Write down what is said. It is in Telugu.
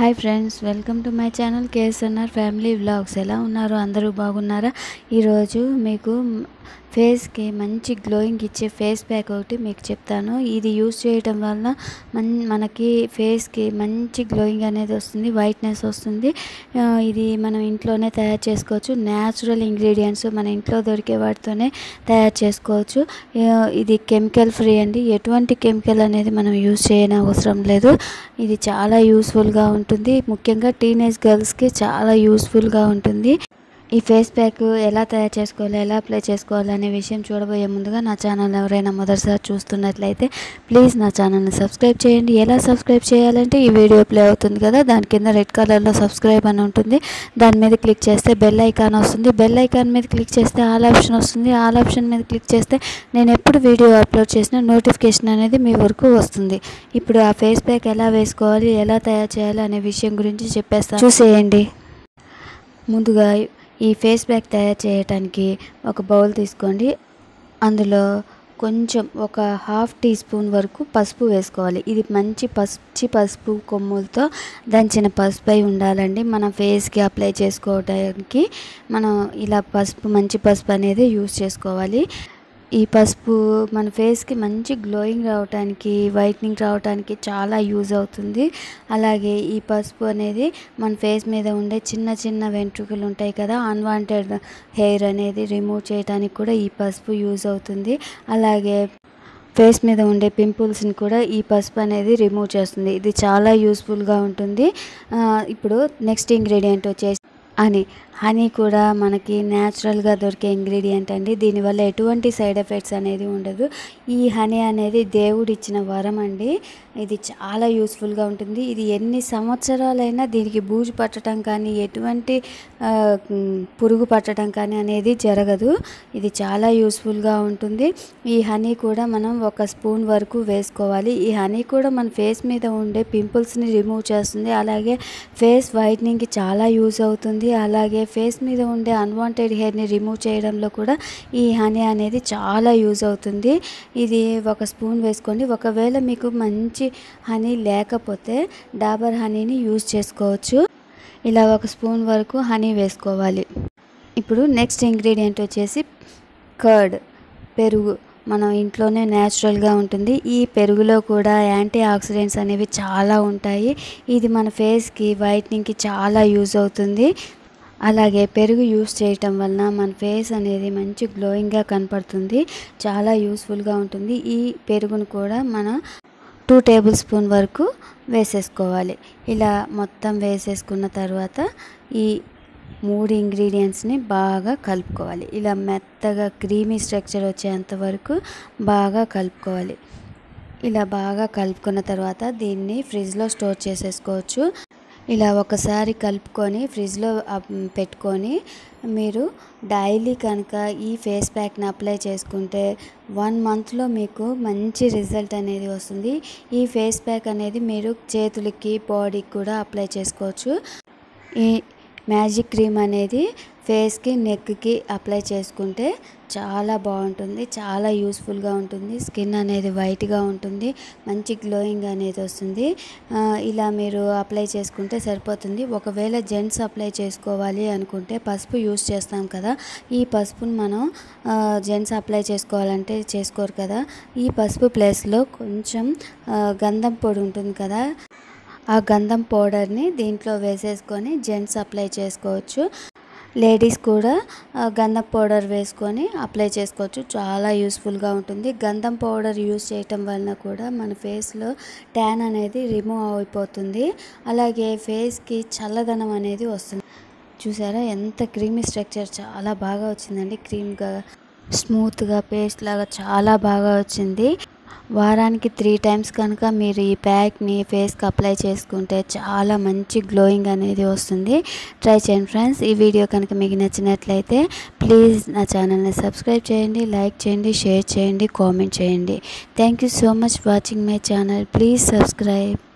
hi friends welcome to my channel KSNR family vlogs ఎలా ఉన్నారు అందరూ బాగున్నారా ఈరోజు మీకు ఫేస్కి మంచి గ్లోయింగ్ ఇచ్చే ఫేస్ ప్యాక్ ఒకటి మీకు చెప్తాను ఇది యూస్ చేయడం వల్ల మన్ మనకి ఫేస్కి మంచి గ్లోయింగ్ అనేది వస్తుంది వైట్నెస్ వస్తుంది ఆ, ఇది మనం ఇంట్లోనే తయారు చేసుకోవచ్చు న్యాచురల్ ఇంగ్రీడియంట్స్ మన ఇంట్లో దొరికే వాటితోనే తయారు చేసుకోవచ్చు ఆ, ఇది కెమికల్ ఫ్రీ అండి ఎటువంటి కెమికల్ అనేది మనం యూస్ చేయని అవసరం లేదు ఇది చాలా యూస్ఫుల్గా ఉంటుంది ముఖ్యంగా టీనేజ్ గర్ల్స్కి చాలా యూస్ఫుల్గా ఉంటుంది ఈ ఫేస్ ప్యాక్ ఎలా తయారు చేసుకోవాలి ఎలా అప్లై చేసుకోవాలి అనే విషయం చూడబోయే ముందుగా నా ఛానల్ ఎవరైనా మొదటిసారి చూస్తున్నట్లయితే ప్లీజ్ నా ఛానల్ని సబ్స్క్రైబ్ చేయండి ఎలా సబ్స్క్రైబ్ చేయాలంటే ఈ వీడియో ప్లే అవుతుంది కదా దాని కింద రెడ్ కలర్లో సబ్స్క్రైబ్ అని ఉంటుంది దాని మీద క్లిక్ చేస్తే బెల్ ఐకాన్ వస్తుంది బెల్ ఐకాన్ మీద క్లిక్ చేస్తే ఆల్ ఆప్షన్ వస్తుంది ఆల్ ఆప్షన్ మీద క్లిక్ చేస్తే నేను ఎప్పుడు వీడియో అప్లోడ్ చేసిన నోటిఫికేషన్ అనేది మీ వరకు వస్తుంది ఇప్పుడు ఆ ఫేస్ ప్యాక్ ఎలా వేసుకోవాలి ఎలా తయారు చేయాలి అనే విషయం గురించి చెప్పేస్తాను చూసేయండి ముందుగా ఈ ఫేస్ ప్యాక్ తయారు చేయడానికి ఒక బౌల్ తీసుకోండి అందులో కొంచెం ఒక హాఫ్ టీ స్పూన్ వరకు పసుపు వేసుకోవాలి ఇది మంచి పచ్చి పసుపు కొమ్ములతో దంచిన పసుపు అయి ఉండాలండి మన ఫేస్కి అప్లై చేసుకోవడానికి మనం ఇలా పసుపు మంచి పసుపు అనేది యూస్ చేసుకోవాలి ఈ పసుపు మన ఫేస్కి మంచి గ్లోయింగ్ రావడానికి వైట్నింగ్ రావడానికి చాలా యూజ్ అవుతుంది అలాగే ఈ పసుపు అనేది మన ఫేస్ మీద ఉండే చిన్న చిన్న వెంట్రుకలు ఉంటాయి కదా అన్వాంటెడ్ హెయిర్ అనేది రిమూవ్ చేయడానికి కూడా ఈ పసుపు యూజ్ అవుతుంది అలాగే ఫేస్ మీద ఉండే పింపుల్స్ని కూడా ఈ పసుపు అనేది రిమూవ్ చేస్తుంది ఇది చాలా యూస్ఫుల్గా ఉంటుంది ఆ, ఇప్పుడు నెక్స్ట్ ఇంగ్రీడియంట్ వచ్చేసి హనీ హనీ కూడా మనకి న్యాచురల్గా దొరికే ఇంగ్రీడియంట్ అండి దీనివల్ల ఎటువంటి సైడ్ ఎఫెక్ట్స్ అనేది ఉండదు ఈ హనీ అనేది దేవుడు ఇచ్చిన వరం అండి ఇది చాలా యూస్ఫుల్గా ఉంటుంది ఇది ఎన్ని సంవత్సరాలైనా దీనికి బూజు పట్టడం కానీ ఎటువంటి ఆ, మ్, పురుగు పట్టడం కానీ అనేది జరగదు ఇది చాలా యూస్ఫుల్గా ఉంటుంది ఈ హనీ కూడా మనం ఒక స్పూన్ వరకు వేసుకోవాలి ఈ హనీ కూడా మన ఫేస్ మీద ఉండే పింపుల్స్ని రిమూవ్ చేస్తుంది అలాగే ఫేస్ వైట్నింగ్కి చాలా యూజ్ అవుతుంది అలాగే ఫేస్ మీద ఉండే అన్వాంటెడ్ హెయిర్ని రిమూవ్ చేయడంలో కూడా ఈ హనీ అనేది చాలా యూజ్ అవుతుంది ఇది ఒక స్పూన్ వేసుకోండి ఒకవేళ మీకు మంచి హనీ లేకపోతే డాబర్ హనీని యూజ్ చేసుకోవచ్చు ఇలా ఒక స్పూన్ వరకు హనీ వేసుకోవాలి ఇప్పుడు నెక్స్ట్ ఇంగ్రీడియంట్ వచ్చేసి కర్డ్ పెరుగు మనం ఇంట్లోనే న్యాచురల్గా ఉంటుంది ఈ పెరుగులో కూడా యాంటీ ఆక్సిడెంట్స్ అనేవి చాలా ఉంటాయి ఇది మన ఫేస్కి వైట్నింగ్కి చాలా యూజ్ అవుతుంది అలాగే పెరుగు యూస్ చేయటం వలన మన ఫేస్ అనేది మంచి గ్లోయింగ్గా కనపడుతుంది చాలా యూస్ఫుల్గా ఉంటుంది ఈ పెరుగును కూడా మనం టూ టేబుల్ స్పూన్ వరకు వేసేసుకోవాలి ఇలా మొత్తం వేసేసుకున్న తర్వాత ఈ మూడు ఇంగ్రీడియంట్స్ని బాగా కలుపుకోవాలి ఇలా మెత్తగా క్రీమీ స్ట్రక్చర్ వచ్చేంత వరకు బాగా కలుపుకోవాలి ఇలా బాగా కలుపుకున్న తర్వాత దీన్ని ఫ్రిడ్జ్లో స్టోర్ చేసేసుకోవచ్చు ఇలా ఒకసారి కలుపుకొని ఫ్రిడ్జ్లో అప్- పెట్టుకొని మీరు డైలీ కనుక ఈ ఫేస్ ప్యాక్ని అప్లై చేసుకుంటే వన్ మంత్లో మీకు మంచి రిజల్ట్ అనేది వస్తుంది ఈ ఫేస్ ప్యాక్ అనేది మీరు చేతులకి బాడీకి కూడా అప్లై చేసుకోవచ్చు ఈ మ్యాజిక్ క్రీమ్ అనేది ఫేస్కి నెక్కి అప్లై చేసుకుంటే చాలా బాగుంటుంది చాలా యూస్ఫుల్గా ఉంటుంది స్కిన్ అనేది వైట్గా ఉంటుంది మంచి గ్లోయింగ్ అనేది వస్తుంది ఆ, ఇలా మీరు అప్లై చేసుకుంటే సరిపోతుంది ఒకవేళ జెంట్స్ అప్లై చేసుకోవాలి అనుకుంటే పసుపు యూస్ చేస్తాం కదా ఈ పసుపును మనం జెంట్స్ అప్లై చేసుకోవాలంటే చేసుకోరు కదా ఈ పసుపు ప్లేస్లో కొంచెం ఆ, గంధం పొడి ఉంటుంది కదా ఆ గంధం పౌడర్ని దీంట్లో వేసేసుకొని జెంట్స్ అప్లై చేసుకోవచ్చు లేడీస్ కూడా ఆ, గంధం పౌడర్ వేసుకొని అప్లై చేసుకోవచ్చు చాలా యూస్ఫుల్గా ఉంటుంది గంధం పౌడర్ యూస్ చేయటం వలన కూడా మన ఫేస్లో ట్యాన్ అనేది రిమూవ్ అయిపోతుంది అలాగే ఫేస్కి చల్లదనం అనేది వస్తుంది చూసారా ఎంత క్రీమీ స్ట్రక్చర్ చాలా బాగా వచ్చిందండి క్రీమ్గా స్మూత్గా పేస్ట్ లాగా చాలా బాగా వచ్చింది వారానికి త్రీ టైమ్స్ కనుక మీరు ఈ ప్యాక్ని ఫేస్కి అప్లై చేసుకుంటే చాలా మంచి గ్లోయింగ్ అనేది వస్తుంది ట్రై చేయండి ఫ్రెండ్స్ ఈ వీడియో కనుక మీకు నచ్చినట్లయితే ప్లీజ్ నా ఛానల్ని సబ్స్క్రైబ్ చేయండి లైక్ చేయండి షేర్ చేయండి కామెంట్ చేయండి thank you so much watching my channel please subscribe